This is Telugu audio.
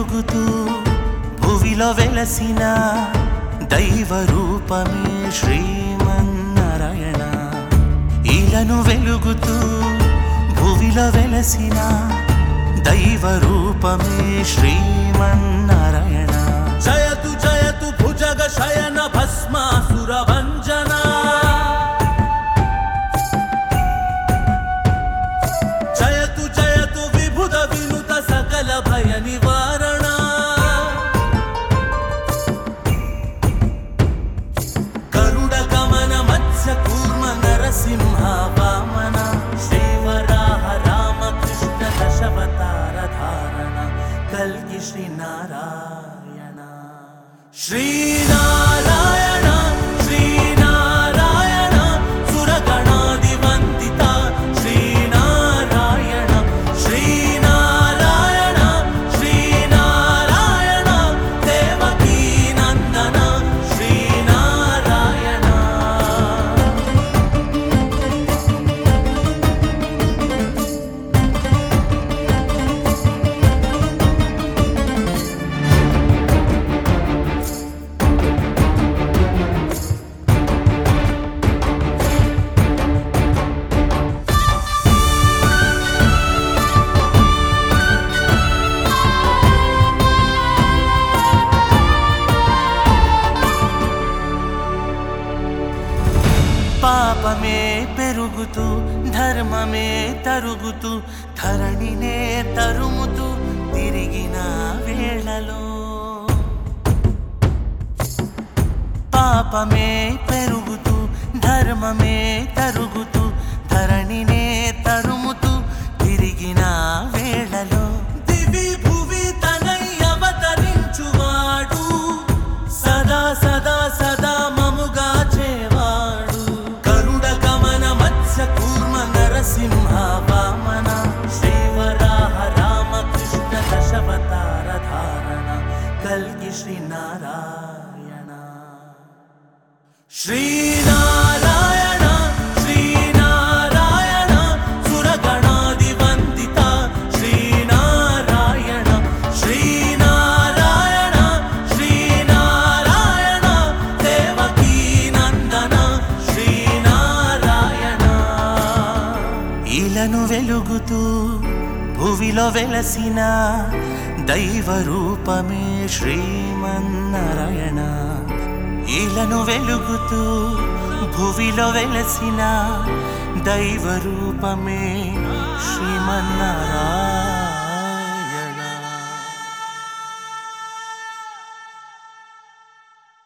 వెలుగుతూ భువిలో వెలసిన దైవ రూపమే శ్రీమన్నారాయణ ఇలను వెలుగుతూ భువిలో వెలసిన దైవ రూపమే శ్రీమన్నారాయణ జయతు జయతు భుజగ శయన భస్మాసుర భంజన జయతు జయతు విభుద వినుత సకల భయ నివారణ గరుడ గమన మత్స్య కూర్మ నరసింహ వామన శ్రీవరాహ రామకృష్ణ దశవతార ధారణ కల్కి శ్రీనారాయణ శ్రీనారాయణ శ్రీనారాయణ సురగణాది వందిత శ్రీనారాయణ శ్రీనారాయణ శ్రీనారాయణ దేవకీ నందన శ్రీనారాయణ పాపమే పెరుగుతూ ధర్మమే తరుగుతూ ధరణినే తరుముతూ తిరిగిన వేళలో పాపమే పెరుగుతూ ధర్మమే తరుగుతూ ధరణినే తరుముతూ తిరిగిన వేళలో దివి భువి తనై అవతరించువాడు సదా సదా సదా మముగా చేవాడు గరుడ గమన మత్స్య కూర్మ నరసింహ వామన శ్రీవరాహ రామకృష్ణ దశవతార ధారణ కల్కి శ్రీనారాయణ శ్రీనారాయణ శ్రీనారాయణ సురగణాది వందిత శ్రీనారాయణ శ్రీనారాయణ శ్రీనారాయణ దేవకీ నందన శ్రీనారాయణ ఇలను వెలుగుతూ భువిలో వెలసిన దైవ రూపమే శ్రీమన్నారాయణ ఇలను వెలుగుతూ భువిలో వెలసిన దైవ రూపమే శ్రీమన్నారాయణ